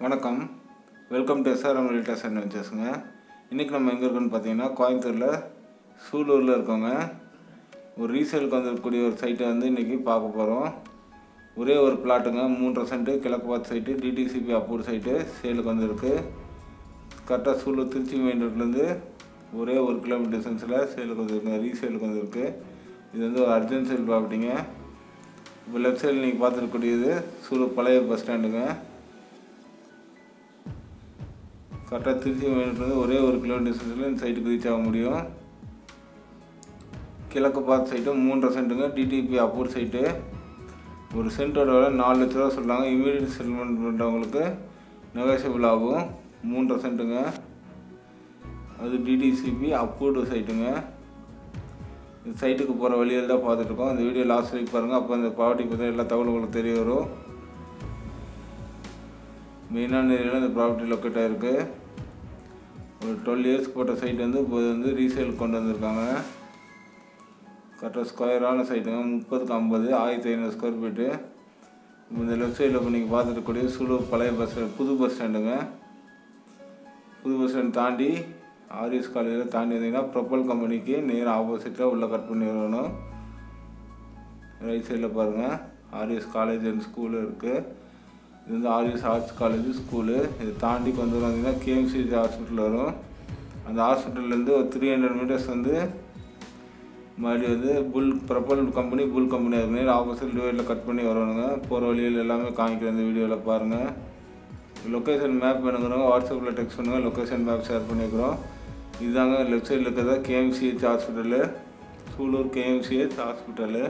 வணக்கம் welcome to SRM realtors and வெஞ்சர்ஸுங்க இன்றைக்கி நம்ம எங்கே இருக்கோம்னு பார்த்தீங்கன்னா கோயம்புத்தூரில் சூலூரில் இருக்கோங்க ஒரு ரீசேலுக்கு வந்திருக்கக்கூடிய ஒரு சைட்டை வந்து இன்றைக்கி பார்க்க போகிறோம் ஒரே ஒரு பிளாட்டுங்க மூன்றரை சென்ட்டு கிழக்கு பார்த்து சைட்டு டிடிசிபி அப்ரூவ் சைட்டு சேலுக்கு வந்திருக்கு கரெக்டாக சூலூர் திருச்சி மெயின் ரோட்லேருந்து ஒரே ஒரு கிலோமீட்டர் டிஸ்டன்ஸில் சேலுக்கு வந்திருக்குங்க ரீசேலுக்கு வந்திருக்கு இது வந்து ஒரு அர்ஜென்ட் சேல் ப்ராப்பர்ட்டிங்க இப்போ லெஃப்ட் சைடில் நீங்கள் பார்த்துருக்கக்கூடியது சூலூர் பழைய பஸ் ஸ்டாண்டுங்க கரெக்டாக திருச்சி மெயின்லேருந்து ஒரே ஒரு கிலோமீட்டர் டிஸ்டன்ஸில் இந்த சைட்டுக்கு ரீச் ஆக முடியும் கிழக்கு பார்த்த சைட்டு மூன்றரை சென்ட்டுங்க டிடிபி அப்ரூவ் சைட்டு ஒரு சென்ட்டோட விலை நாலு லட்ச ரூபா சொல்கிறாங்க இமீடியட் செட்டில்மெண்ட் பண்ணுறவங்களுக்கு நெகோசியபிள் ஆகும் மூன்றரை சென்ட்டுங்க அது டிடிசிபி அப்ரூவ்டு சைட்டுங்க இந்த சைட்டுக்கு போகிற வழியில் தான் பார்த்துட்ருக்கோம் இந்த வீடியோ லாஸ்ட் வரைக்கும் பாருங்கள் அப்போ இந்த ப்ராப்பர்ட்டி பற்றி எல்லா தகவலும் உங்களுக்கு தெரிய வரும் மெயினான ஏரியாவில் இந்த ப்ராப்பர்ட்டி லொக்கேட் ஆகிருக்கு ஒரு டுவெல் இயர்ஸ்க்கு போட்ட சைட் வந்து இப்போ வந்து ரீசேல் கொண்டு வந்திருக்காங்க கரெக்டாக ஸ்கொயரான சைட்டுங்க முப்பதுக்கு ஐம்பது ஆயிரத்தி ஐநூறு ஸ்கொயர் ஃபீட்டு இப்போ இந்த லெஃப்ட் சைடில் இப்போ நீங்கள் பார்த்துருக்கக்கூடிய சூலூர் பழைய பஸ் புது பஸ் ஸ்டாண்டுங்க புது பஸ் ஸ்டாண்ட் தாண்டி ஆர்எஸ் காலேஜில் தாண்டி வந்தீங்கன்னா ப்ரொப்பல் கம்பெனிக்கு நேராக ஆப்போசிட்டில் உள்ளே கட் பண்ணி வரணும் ரைட் சைடில் பாருங்கள் ஆர்எஸ் காலேஜ் அண்ட் ஸ்கூலு இருக்குது இது வந்து ஆர்எஸ் ஆர்ட்ஸ் காலேஜ் ஸ்கூலு இது தாண்டி கொஞ்சம் தூரம் வந்தீங்கன்னா கேஎம்சி ஹாஸ்பிட்டல் வரும் அந்த ஹாஸ்பிட்டல்லேருந்து ஒரு த்ரீ ஹண்ட்ரட் மீட்டர்ஸ் வந்து மறுபடியும் வந்து புல் ப்ரப்பல் கம்பெனி புல் கம்பெனி அது நேரம் ஆப்போசிட் டிவைடில் கட் பண்ணி வரணுங்க போகிற வழியில் எல்லாமே காமிக்கிற இந்த வீடியோவில் பாருங்கள் லொக்கேஷன் மேப் வேணுங்கிறவங்க வாட்ஸ்அப்பில் டெக்ஸ்ட் பண்ணுங்கள் லொக்கேஷன் மேப் ஷேர் பண்ணிக்கிறோம் இதுதாங்க லெஃப்ட் சைடில் இருக்கிறதா KMCH hospital Sulur KMCH hospital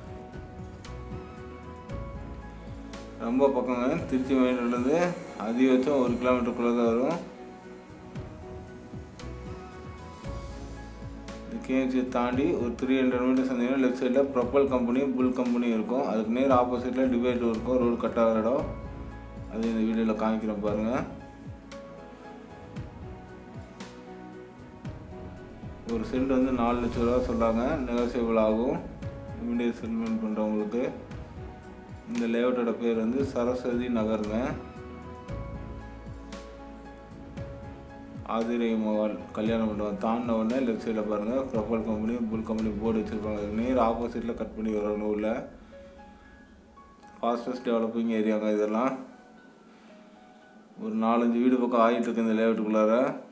ரொம்ப பக்கங்க திருச்சி மெயின்லேருந்து அதிகபட்சம் ஒரு கிலோமீட்டருக்குள்ளே தான் வரும் இந்த கேஎம்சி தாண்டி ஒரு த்ரீ ஹண்ட்ரட் மீட்டர்ஸ் வந்தீங்கன்னா லெஃப்ட் சைடில் ப்ரொப்பல் கம்பெனி புல் கம்பெனி இருக்கும் அதுக்கு நேர் ஆப்போசிட்டில் டிவைட் இருக்கும் ரோடு கட் ஆகிற இடம் அது இந்த வீடியோவில் காமிக்கிறேன் பாருங்கள் ஒரு சென்ட் வந்து நாலு லட்ச ரூபா சொல்கிறாங்க நெகோசியபிள் ஆகும் இமீடியட் செட்டில்மெண்ட் பண்ணுறவங்களுக்கு இந்த லேஅவுட்டோட பேர் வந்து சரஸ்வதி நகருங்க ஆதிரை மவால் கல்யாண மண்டபம் தாண்டின உடனே லெஃப்ட் சைடில் பாருங்கள் profile company full company board வச்சுருப்பாங்க நேர் ஆப்போசிட்டில் கட் பண்ணி வரணும் உள்ள ஃபாஸ்டஸ்ட் டெவலப்பிங் ஏரியாங்க இதெல்லாம் ஒரு நாலஞ்சு வீடு பக்கம் ஆகிட்டு இருக்கு இந்த லேஅவுட்டுக்குள்ளார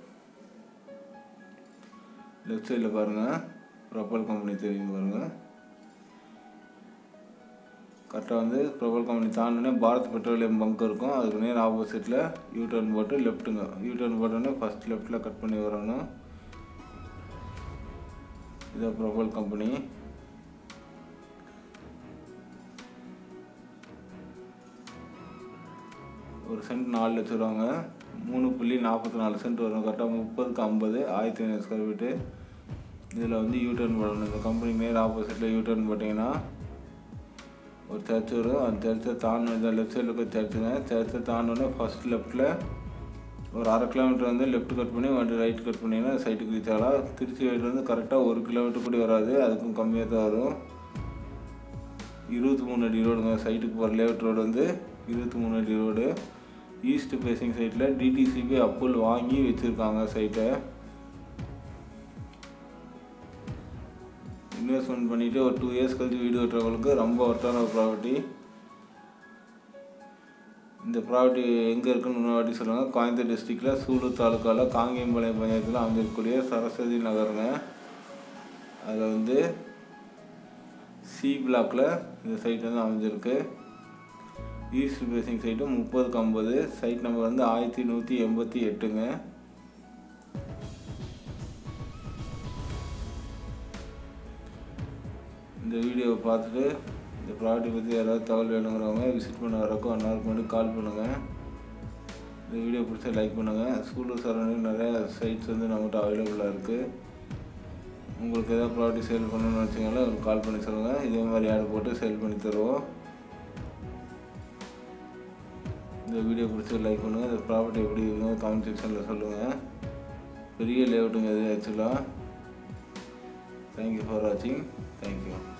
லெஃப்ட் சைடில் பாருங்கள் ப்ரொபல் கம்பெனி தெரியும் பாருங்கள் கரெக்டாக வந்து ப்ரொபல் கம்பெனி தாண்டினே பாரத் பெட்ரோலியம் பங்க் இருக்கும் அதுக்கு நேர் ஆப்போசிட்டில் யூ டர்ன் போட்டு லெஃப்ட்டுங்க யூ டர்ன் போட்டோன்னே ஃபஸ்ட் லெஃப்ட்டில் கட் பண்ணி வரணும் இதான் ப்ரொபல் கம்பெனி ஒரு சென்ட் நாலு லட்ச ரூபாங்க மூணு புள்ளி நாற்பத்தி நாலு சென்ட் வரும் கரெக்டாக முப்பதுக்கு ஐம்பது ஆயிரத்தி ஐநூறு ஸ்கொயர் ஃபீட்டு இதில் வந்து யூ டர்ன் போடணும் இந்த கம்பெனி நேர் ஆப்போசிட்டில் யூ டர்ன் போட்டிங்கன்னா ஒரு சர்ச் வரும் அந்த சர்ச்சை தாண்டணும் லெஃப்ட் சைடில் இருக்க சர்ச்சுங்க சர்ச்சை தாண்டோன்னே ஃபஸ்ட் லெஃப்ட்டில் ஒரு அரை கிலோமீட்டர் வந்து லெஃப்ட் கட் பண்ணி வந்து ரைட் கட் பண்ணிங்கன்னா சைட்டுக்கு ரீச் ஆகலாம் திருச்சி வயலில் வந்து கரெக்டாக ஒரு கிலோமீட்டர் கூட வராது அதுக்கும் கம்மியாக தான் வரும் இருபத்தி மூணு அடி ரோடுங்க சைட்டுக்கு போகிற லேஅவுட் ரோடு வந்து இருபத்தி மூணு அடி ரோடு ஈஸ்ட் ஃபேஸிங் சைட்டில் டிடிசிபி அப்புல் வாங்கி வச்சுருக்காங்க சைட்டை இன்வெஸ்ட்மெண்ட் பண்ணிவிட்டு ஒரு டூ இயர்ஸ் கழிச்சு வீடு கட்டுறவங்களுக்கு ரொம்ப ஒர்த்தான ஒரு ப்ராப்பர்ட்டி இந்த ப்ராப்பர்ட்டி எங்கே இருக்குன்னு இன்னொரு வாட்டி சொல்லுவாங்க கோயம்புத்தூர் டிஸ்ட்ரிக்டில் சூலூர் தாலுக்காவில் காங்கேயம்பாளையம் பஞ்சாயத்தில் அமைஞ்சிருக்கக்கூடிய சரஸ்வதி நகருங்க அதில் வந்து சி பிளாக்கில் இந்த சைட் வந்து அமைஞ்சிருக்கு ஈஸ்ட் ஃபேஸிங் சைட்டு முப்பதுக்கு ஐம்பது சைட் நம்பர் வந்து ஆயிரத்தி நூற்றி எண்பத்தி எட்டுங்க இந்த வீடியோவை பார்த்துட்டு இந்த ப்ராடக்ட்டை பற்றி யாராவது தகவல் வேணுங்கிறவங்க விசிட் பண்ண வரக்கும் ஒன் ஹவருக்கு முன்னாடி கால் பண்ணுங்கள் இந்த வீடியோ பிடிச்சா லைக் பண்ணுங்கள் சூலூர் சரௌண்டிங் நிறையா சைட்ஸ் வந்து நம்மகிட்ட அவைலபிளாக இருக்குது உங்களுக்கு எதாவது ப்ராடக்ட் சேல் பண்ணணும்னு வச்சிங்கன்னா கால் பண்ணி சொல்லுங்கள் இதே மாதிரி ஆடு போட்டு சேல் பண்ணி தருவோம் இந்த வீடியோ பிடிச்சி லைக் பண்ணுங்கள் இந்த ப்ராப்பர்ட்டி எப்படி இருக்குங்க கமெண்ட் செக்ஷனில் சொல்லுங்கள் பெரிய லேஅவுட்டுங்க இது ஆக்சுவலாக தேங்க்யூ ஃபார் வாட்சிங் தேங்க்யூ